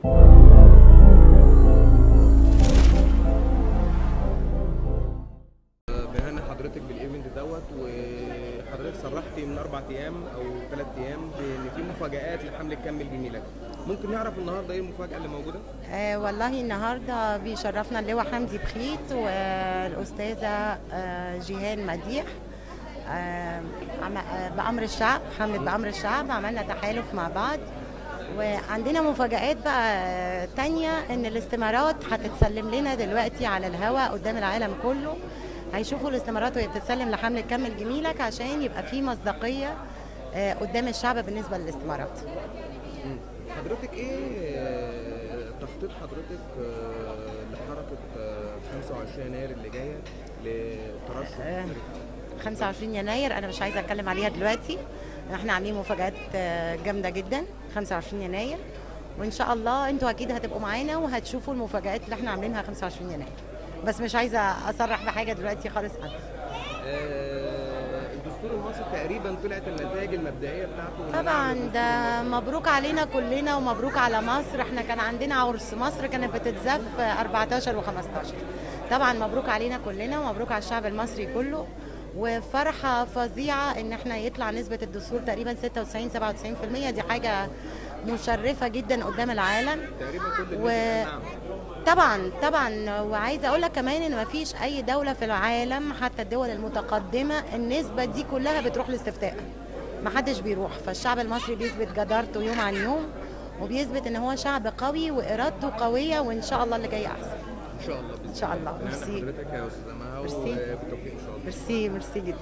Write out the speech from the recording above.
بهنا حضرتك بالايفنت دوت وحضرتك صرحتي من اربع ايام او ثلاث ايام بان في مفاجات لحمله كمل جميلك ممكن نعرف النهارده ايه المفاجاه اللي موجوده آه والله النهارده بيشرفنا اللواء حمدي بخيت والاستاذه آه جيهان مديح آه عم- آه، بامر الشعب حمله بامر الشعب عملنا تحالف مع بعض وعندنا مفاجآت بقى آه، تانية ان الاستمارات هتتسلم لنا دلوقتي على الهواء قدام العالم كله هيشوفوا الاستمارات وهي بتتسلم لحمله كمل جميلك عشان يبقى في مصداقيه آه، قدام الشعب بالنسبه للاستمارات مم. حضرتك ايه آه، تخطيط حضرتك آه، لحركه آه، 25 يناير اللي جايه للترشح آه. 25 يناير انا مش عايزه اتكلم عليها دلوقتي احنا عاملين مفاجآت آه، جامده جدا 25 يناير وان شاء الله انتوا اكيد هتبقوا معانا وهتشوفوا المفاجآت اللي احنا عاملينها 25 يناير بس مش عايزه اصرح بحاجه دلوقتي خالص عنها آه، الدستور المصري تقريبا طلعت النتائج المبدئيه بتاعته ومنعها طبعا الدستور ده المصري. مبروك علينا كلنا ومبروك على مصر احنا كان عندنا عرس مصر كانت بتتزف 14 و15 طبعا مبروك علينا كلنا ومبروك على الشعب المصري كله وفرحة فظيعة ان احنا يطلع نسبة الدستور تقريبا 96 97% دي حاجة مشرفة جدا قدام العالم تقريبا كل الناس و- قال نعم طبعا طبعا وعايزه اقول لك كمان ان مفيش اي دوله في العالم حتى الدول المتقدمه النسبه دي كلها بتروح لاستفتاء محدش بيروح فالشعب المصري بيثبت جدارته يوم عن يوم وبيثبت ان هو شعب قوي وارادته قويه وان شاء الله اللي جاي احسن ان شاء الله بإذن إن شاء الله. أهلا ميرسي. حضرتك يا استاذه مها ميرسي. وبالتوفيق ان شاء الله ميرسي ميرسي جدا